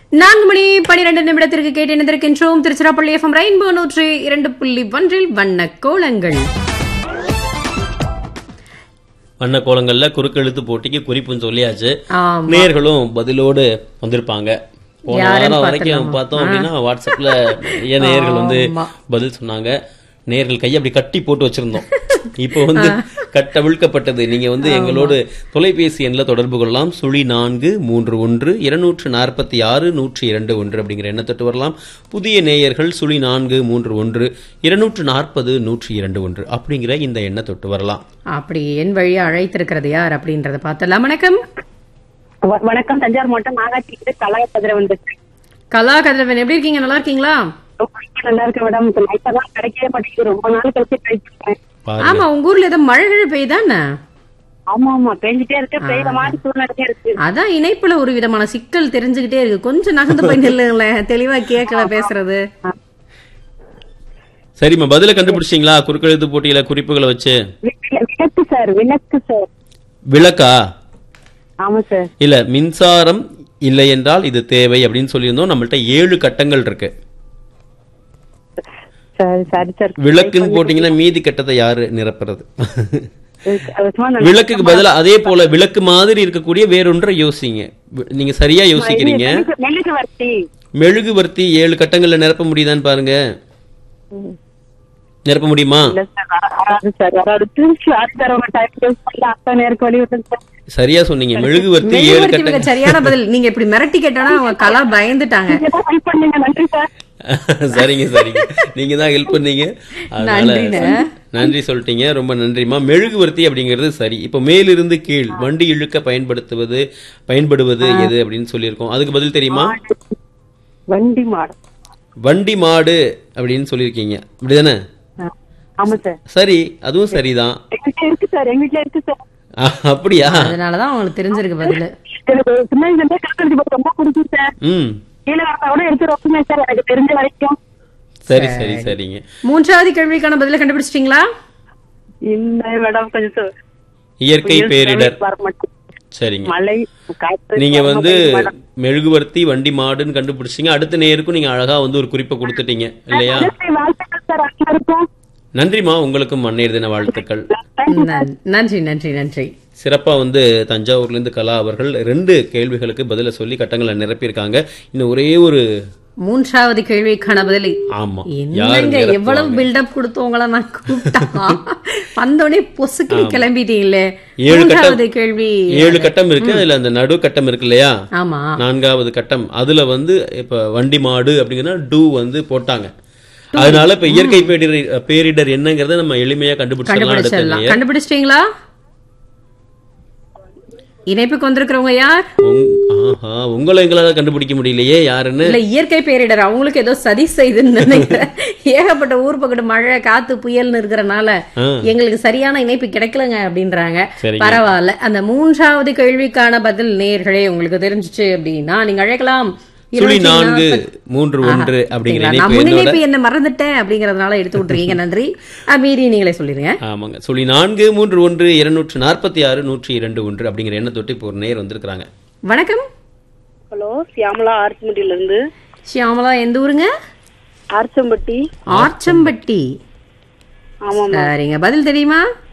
நான்கு மணி பனிரெண்டு நிமிடத்திற்கு கேட்டு இணைந்திருக்கின்றோம் திருச்சிராப்பள்ளி எஃப்எம் ரெயின்போ நூற்றி இரண்டு புள்ளி ஒன்றில் வண்ண கோலங்கள் வண்ண கோலங்கள்ல குறுக்கெழுத்து போட்டிக்கு குறிப்புன்னு சொல்லியாச்சு ஆமா நேர்களும் பதிலோடு வந்திருப்பாங்க போன யாருன்னு வாரம் வரைக்கும் பார்த்தோம் அப்படின்னா வாட்ஸ்அப்ல நிறைய நேர்கள் வந்து ஆமா. பதில் சொன்னாங்க நேர்கள் கையை அப்படி கட்டி போட்டு வச்சிருந்தோம் இப்போ வந்து கட்டவிழ்க்கப்பட்டது நீங்க வந்து எங்களோடு தொலைபேசி எண்ணில் தொடர்பு கொள்ளலாம் சுழி நான்கு மூன்று ஒன்று இருநூற்று நாற்பத்தி ஆறு நூற்றி இரண்டு ஒன்று அப்படிங்கிற எண்ணத்தொட்டு வரலாம் புதிய நேயர்கள் சுழி நான்கு மூன்று ஒன்று இருநூற்று நாற்பது நூற்றி இரண்டு ஒன்று அப்படிங்கிற இந்த எண்ணை தொட்டு வரலாம் அப்படி என் வழியா அழைத்திருக்கிறது யார் அப்படின்றத பார்த்தலாம் வணக்கம் வ- வணக்கம் தஞ்சாவூர் மாவட்டம் நாகாட்சி கலாய பதிர வந்துச்சு கலா கதிரவன் எப்படி இருக்கீங்க நல்லா இருக்கீங்களா ரொம்ப நல்லா இருக்கு மேடம் இப்ப நைட்டா தான் கிடைக்கவே மாட்டேங்குது ரொம்ப நாள் கழிச்சு ட்ரை பண்றேன் பாருங்க ஆமா உங்க ஊர்ல ஏதோ மழை கிழ பெய்தானே ஆமா ஆமா பெஞ்சிட்டே இருக்கு பெய்யுற மாதிரி சூழ்நிலையே இருக்கு அதான் இணைப்புல ஒரு விதமான சிக்கல் தெரிஞ்சுக்கிட்டே இருக்கு கொஞ்சம் நகர்ந்து போய் நில்லுங்களேன் தெளிவா கேட்கல பேசுறது சரிம்மா பதில கண்டுபிடிச்சிங்களா குறுக்கெழுத்து போட்டியில குறிப்புகளை வச்சு வி- வி- விளக்கு சார் விளக்கு சார் விளக்கா ஆமா சார் இல்ல மின்சாரம் இல்லை என்றால் இது தேவை அப்படின்னு சொல்லியிருந்தோம் நம்மள்ட்ட ஏழு கட்டங்கள் இருக்கு சரி சரி சார் விளக்குன்னு போட்டீங்கன்னா மீதி கட்டத்தை யாரு நிரப்புறது அது சும்மா நான் விளக்குக்கு பதிலா அதே போல விளக்கு மாதிரி இருக்கக்கூடிய வேறொன்றை யோசிங்க வி- நீங்க சரியா யோசிக்கிறீங்க மெழுகு- மெழுகு வர்த்தி மெழுகுவர்த்தி ஏழு கட்டங்கள்ல நிரப்ப முடியுதான்னு பாருங்க நிரப்ப முடியுமா இல்ல சார் வர- வராது சார் வராது திருச்சி அடுத்த தடவை டைம் வேஸ்ட் பண்ணல அத்தனை நேருக்கு வழி விட்டு சார் சரியா சொன்னீங்க மெழுகுவர்த்தி ஏழு மெழுகுவர்த்தி மிக கட்டங்கள் சரியான பதில் நீங்க இப்படி மிரட்டி கேட்டோன்னா அவங்க கலா பயந்துட்டாங்க நீங்க தான் ஹெல்ப் பண்ணீங்க நன்றி சார் சரிங்க சரிங்க நீங்க தான் ஹெல்ப் பண்ணீங்க அதனால நன்றிண்ணே. நன்றி சொல்லிட்டீங்க ரொம்ப நன்றிமா மெழுகுவர்த்தி அப்படிங்கிறது சரி இப்போ மேலிருந்து கீழ் வண்டி இழுக்க பயன்படுத்துவது பயன்படுவது எது அப்படின்னு சொல்லியிருக்கோம் அதுக்கு பதில் தெரியுமா வண்டி மாடம் வண்டி மாடு அப்படின்னு சொல்லியிருக்கீங்க அப்படிதானே ஆ, ஆமா சார் சரி அதுவும் சரிதான் எங்க வீட்டுல இருக்கு சார் எங்க வீட்டுல இருக்கு சார் அஹ், அப்படியா அதனாலதான் அவங்களுக்கு தெரிஞ்சிருக்கு பதில் எனக்கு சின்ன வயசுல இருந்தே கல்கழுதி போட்டு ரொம்ப பிடிக்கும் சார் ம் கீழே வரப்ப கூட எடுத்து ரொப்புமே சார் எனக்கு தெரிஞ்ச வரைக்கும் சரி சரி சரிங்க மூன்றாவது கேள்விக்கான பதில கண்டுபிடிச்சிட்டீங்களா இல்ல மேடம் கொஞ்சம் சொ- இயற்கை புயல் பேரிடர் வர மாட்டேங்குது. சரிங்க மழை காற்று நீங்க ரொம்ப வந்து பயமா மேடம். மெழுகுவர்த்தி வண்டி மாடுன்னு கண்டுபிடிச்சீங்க அடுத்த நேருக்கும் நீங்க அழகா வந்து ஒரு குறிப்பை கொடுத்துட்டீங்க இல்லையா நன்றி, வாழ்த்துக்கள் சார் அனைவருக்கும் நன்றிமா உங்களுக்கும் மன்னையர் தின வாழ்த்துக்கள் நன்- நன்றி நன்றி நன்றி சிறப்பா வந்து தஞ்சாவூர்ல இருந்து கலா அவர்கள் ரெண்டு கேள்விகளுக்கு பதில சொல்லி கட்டங்களை நிரப்பியிருக்காங்க இன்னும் ஒரே ஒரு மூன்றாவது கேள்விக்கான பதிலை ஆமா யார் என்னங்க நிரப்புவாங்க? எவ்வளவு பில்டப் கொடுத்தவங்கள நான் கூப்பிட்டா வந்தோடனே பொசுக்கு கிளம்பிட்டீங்களே ஏழு மூன்றாவது கட்டம் கேள்வி ஏழு கட்டம் இருக்கு அதுல அந்த நடு கட்டம் இருக்கு இல்லையா ஆமா நான்காவது கட்டம் அதுல வந்து இப்ப வண்டி மாடு அப்படிங்கன்னா டூ வந்து போட்டாங்க அதனால இப்ப இயற்கை பேரிடர் பேரிடர் என்னங்கறத நம்ம எளிமையா கண்டுபிடிச்சிடலாம் அடுத்த கண்டுபிடிச்சிடலாம் நேயர். கண்டுபிடிச்சிட்டீங்களா இணைப்புக்கு வந்திருக்கிறவங்க யார் உங்- ஆஹா உங்களை எங்களால கண்டுபிடிக்க முடியலையே யாருன்னு இல்ல இயற்கை பேரிடர் அவங்களுக்கு ஏதோ சதி செய்துன்னு நினைக்கிறேன் ஏகப்பட்ட ஊர் பக்கத்து மழை காத்து புயல்னு இருக்கிறனால ஆ. எங்களுக்கு சரியான இணைப்பு கிடைக்கலங்க அப்படின்றாங்க சரிங்க. பரவாயில்ல அந்த மூன்றாவது கேள்விக்கான பதில் நேர்களே உங்களுக்கு தெரிஞ்சுச்சு அப்படின்னா நீங்க அழைக்கலாம் சுழி இருநூற்றி நான்கு நாற்பது- மூன்று ஒன்று அப்படிங்கிற நான் இணைப்பு என்னோட முன்னிணைப்பு என்ன மறந்துட்டேன் அப்படிங்கறதுனால எடுத்து விட்டுருக்கீங்க நன்றி அஹ் மீறி நீங்களே சொல்லிருங்க ஆமாங்க சுழி நான்கு மூன்று ஒன்று இருநூற்று நாற்பத்தி ஆறு நூற்றி இரண்டு ஒன்று அப்படிங்கிற எண்ணை தொட்டு இப்போ ஒரு நேர் வந்திருக்கிறாங்க வணக்கம் ஹலோ சியாமலா ஆர்ச்சிமுட்டியில இருந்து ஷியாமலா எந்த ஊருங்க ஆர்ச்சம்பட்டி ஆர்ச்சம்பட்டி ஆமா சரிங்க பதில் தெரியுமா